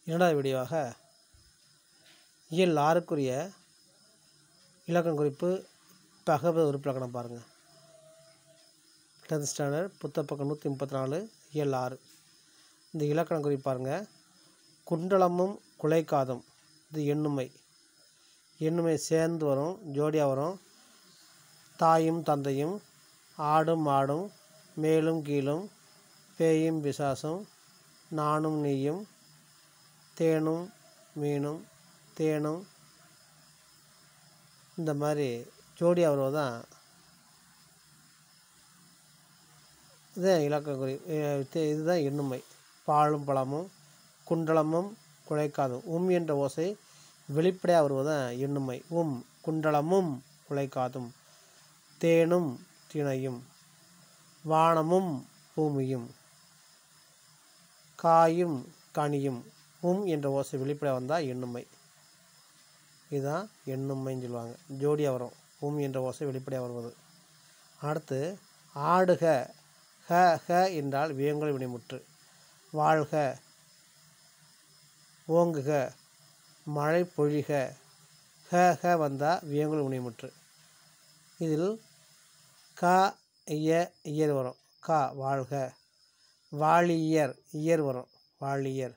இரண்டாவது வீடியோவாக இயல் ஆறுக்குரிய இலக்கண குறிப்பு பகவ உறுப்பிலக்கணம் பாருங்கள் டென்த் ஸ்டாண்டர்ட் புத்த பக்கம் நூற்றி முப்பத்தி நாலு இயல் ஆறு இந்த இலக்கண குறிப்பு பாருங்கள் குண்டலமும் குலைக்காதும் இது எண்ணுமை எண்ணுமை சேர்ந்து வரும் ஜோடியாக வரும் தாயும் தந்தையும் ஆடும் மாடும் மேலும் கீழும் பேயும் பிசாசும் நானும் நீயும் தேனும் மீனும் தேனும் இந்த மாதிரி ஜோடியாக வருவது தான் இதுதான் இலக்கண குறி அஹ் இது- இதுதான் எண்ணுமை பாலும் பழமும் குண்டலமும் குலைக்காதும் உம் என்ற ஓசை வெளிப்படையாக வருவதுதான் எண்ணுமை உம் குண்டலமும் குலைக்காதும் தேனும் திணையும் வானமும் பூமியும் காயும் கனியும் உம் என்ற ஓசை வெளிப்படையாக வந்தால் எண்ணுமை இதுதான் எண்ணுமைன்னு சொல்லுவாங்க ஜோடியாக வரும் உம் என்ற ஓசை வெளிப்படையாக வருவது அடுத்து ஆடுக ஹ ஹ என்றால் வியங்கல் வினைமுற்று வாழ்க ஓங்குக மழை பொழிக ஹ ஹ வந்தால் வியங்கல் வினைமுற்று இதில் க இய இயர் வரும் க வாழ்க வாழியர் இயர் வரும் வாழியர்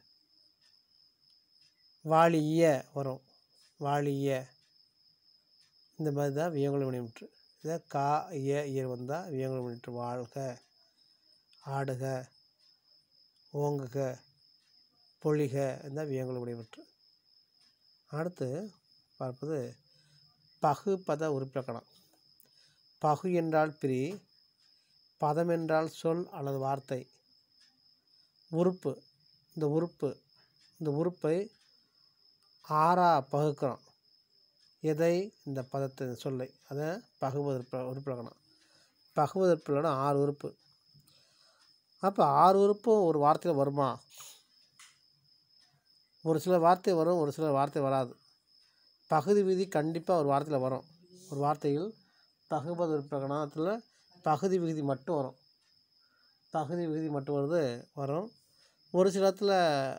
வாழிய வரும் வாழிய இந்த மாதிரி தான் வியங்குல வினைமுற்று இதை கா இய இயர் வந்தால் வியங்குல வினைமுற்று வாழ்க ஆடுக ஓங்குக பொழிக இந்த வியங்குல வினைமுற்று அடுத்து பார்ப்பது பகு பத உறுப்பிலக்கணம் பகு என்றால் பிரி பதம் என்றால் சொல் அல்லது வார்த்தை உறுப்பு இந்த உறுப்பு இந்த உறுப்பை ஆறா பகுக்கிறோம் எதை இந்த பதத்தை இந்த சொல்லை அதை பகுவது உறுப்பிலக்கணம் பகுவது உறுப்பிலக்கணம் ஆறு உறுப்பு அப்போ ஆறு உறுப்பும் ஒரு வார்த்தையில் வருமா ஒரு சில வார்த்தை வரும் ஒரு சில வார்த்தை வராது பகுதி விதி கண்டிப்பாக ஒரு வார்த்தையில் வரும் ஒரு வார்த்தையில் பகுபது உறுப்பிலக்கணத்தில் பகுதி விகுதி மட்டும் வரும் பகுதி விகுதி மட்டும் வருது வரும் ஒரு சில இடத்துல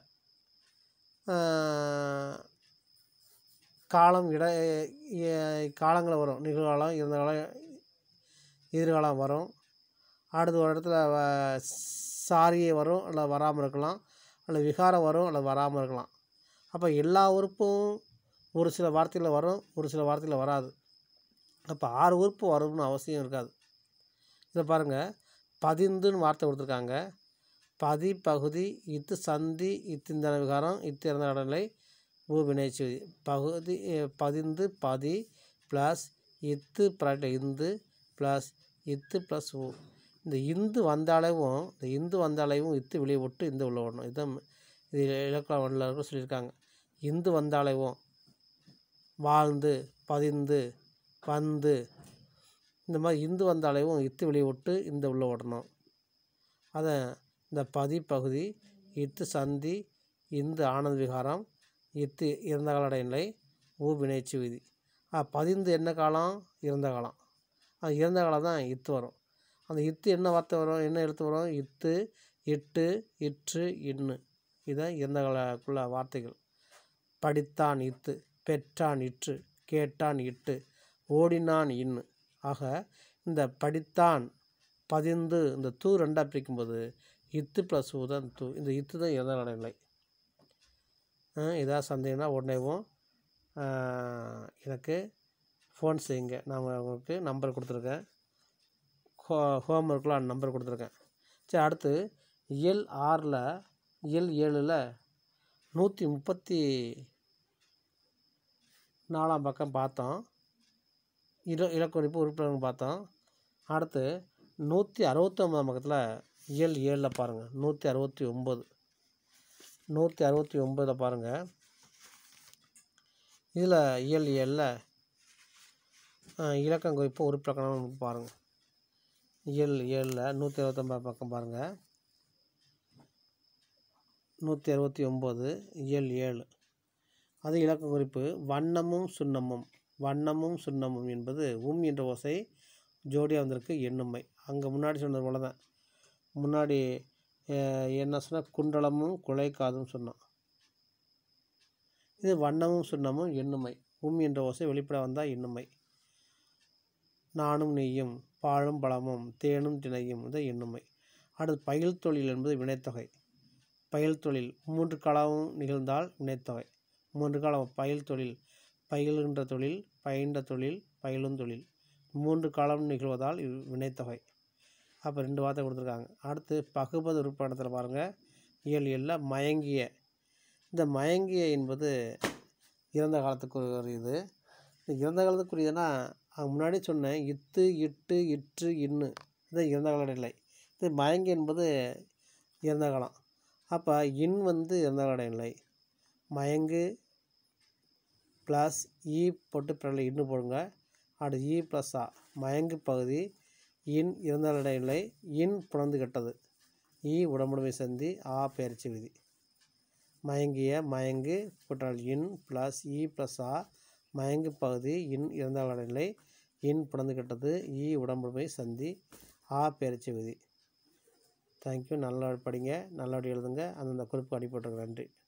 ஆஹ், காலம் இட எ- காலங்கள் வரும் நிகழ்காலம் இருந்த காலம் எதிர்காலம் வரும் அடுத்த ஒரு இடத்துல வ- சாரியே வரும் இல்லை வராமல் இருக்கலாம் அல்லது விகாரம் வரும் அல்லது வராமல் இருக்கலாம் அப்போ எல்லா உறுப்பும் ஒரு சில வார்த்தையில் வரும் ஒரு சில வார்த்தையில் வராது அப்போ ஆறு உறுப்பு வரும்னு அவசியம் இருக்காது இதை பாருங்கள் பதிந்துன்னு வார்த்தை கொடுத்துருக்காங்க பதி பகுதி இத்து சந்தி இத்திந்தன விகாரம் இத்து இறந்த கடலை ஊ வினைச்சுதி பகுதி அஹ், பதிந்து பதி ப்ளஸ் இத்து ப்ராக்ட இந்து ப்ளஸ் இத்து ப்ளஸ் ஊ இந்த இந்து வந்தாலேவும் இந்த இந்து வந்தாலேவும் இத்து வெளியே விட்டு இந்த உள்ள விடணும் இதுதான் இது இலக்கண வல்லுநர்கள் சொல்லியிருக்காங்க இந்து வந்தாலேவும் வாழ்ந்து பதிந்து வந்து இந்த மாதிரி இந்து வந்தாலேவும் இத்து வெளியே விட்டு இந்த உள்ள விடணும் அதை இந்த பதி பகுதி இத்து சந்தி இந்து ஆனந்த விகாரம் இத்து இறந்த கால நிலை ஊ வினைச்சு விதி ஆ, பதிந்து என்ன காலம் இறந்த காலம் அது இறந்த காலம் தான் இத்து வரும் அந்த இத்து என்ன வார்த்தை வரும் என்ன எழுத்து வரும் இத்து இட்டு இற்று இன்னு இதுதான் இறந்த காலக்குள்ள வார்த்தைகள் படித்தான் இத்து பெற்றான் இற்று கேட்டான் இட்டு ஓடினான் இன்னு ஆக இந்த படித்தான் பதிந்து இந்த தூ ரெண்டாக பிரிக்கும்போது இத்து ப்ளஸ் ஊ தான் தூ இந்த இத்து தான் இறந்த கால நிலை ஏதாவது சந்தேகம்னா உடனேவும் ஆஹ், எனக்கு ஃபோன் செய்யுங்க நான் உங்களுக்கு நம்பர் கொடுத்துருக்கேன் ஹோ ஹோம்ஒர்க்கில் அந்த நம்பர் கொடுத்துருக்கேன் சரி அடுத்து இயல் ஆறில் இயல் ஏழில் நூற்றி முப்பத்தி நாலாம் பக்கம் பார்த்தோம் இல இலக்குறிப்பு உறுப்பினர்கள் பார்த்தோம் அடுத்து நூற்றி அறுபத்தொம்பதாம் பக்கத்தில் இயல் ஏழில் பாருங்கள் நூற்றி அறுபத்தி ஒம்பது நூற்றி அறுபத்தி ஒம்பதில் பாருங்கள் இதில் இயல் ஏழில் இலக்கம் குறிப்பு உறுப்பிலக்கணம் பாருங்கள் இயல் ஏழில் நூற்றி அறுபத்தொம்பது பக்கம் பாருங்கள் நூற்றி அறுபத்தி ஒம்பது இயல் ஏழு அது இலக்க குறிப்பு வண்ணமும் சுண்ணமும் வண்ணமும் சுண்ணமும் என்பது உம் என்ற ஓசை ஜோடியாக வந்திருக்கு எண்ணுமை அங்கே முன்னாடி சொன்னது போல தான் முன்னாடி அஹ், என்ன சொன்னால் குண்டலமும் குலைக்காதும் சொன்னோம் இது வண்ணமும் சுண்ணமும் எண்ணுமை உம் என்ற ஓசை வெளிப்பட வந்தால் எண்ணுமை நானும் நீயும் பாழும் பழமும் தேனும் திணையும் இது எண்ணுமை அடுத்து பயில் தொழில் என்பது வினைத்தொகை பயில் தொழில் மூன்று காலமும் நிகழ்ந்தால் வினைத்தொகை மூன்று காலம் பயில் தொழில் பயிலுகின்ற தொழில் பயின்ற தொழில் பயிலும் தொழில் மூன்று காலம் நிகழ்வதால் இது வினைத்தொகை அப்போ ரெண்டு வார்த்தை கொடுத்துருக்காங்க அடுத்து பகுபது உறுப்பாடத்தில் பாருங்கள் இயல் எல்ல மயங்கிய இந்த மயங்கிய என்பது இறந்த காலத்துக்கு ஒரு இது இந்த இறந்த காலத்துக்குரியதுன்னா அது முன்னாடி சொன்னேன் இத்து இட்டு இற்று இன்னு இது இறந்த கால நிலை இது மயங்கி என்பது இறந்த காலம் அப்போ இன் வந்து இறந்த கால நிலை மயங்கு ப்ளஸ் இ போட்டு பிறகு இன்னு போடுங்க அடுத்து இ ப்ளஸ் ஆ மயங்கு பகுதி இன் இறந்த நிலை இன் புணர்ந்து கெட்டது இ உடம்புடைமை சந்தி ஆ பெயர்ச்சி விதி மயங்கிய மயங்கு கூட்டல் இன் ப்ளஸ் இ ப்ளஸ் ஆ மயங்கு பகுதி இன் இறந்த நிலை இன் புணர்ந்து கெட்டது இ உடம்புடைமை சந்தி ஆ பெயர்ச்சி விதி தேங்க்யூ நல்லா படிங்க நல்லபடி எழுதுங்க அந்தந்த குறிப்பு அடிப்பட்டிருக்கு நன்றி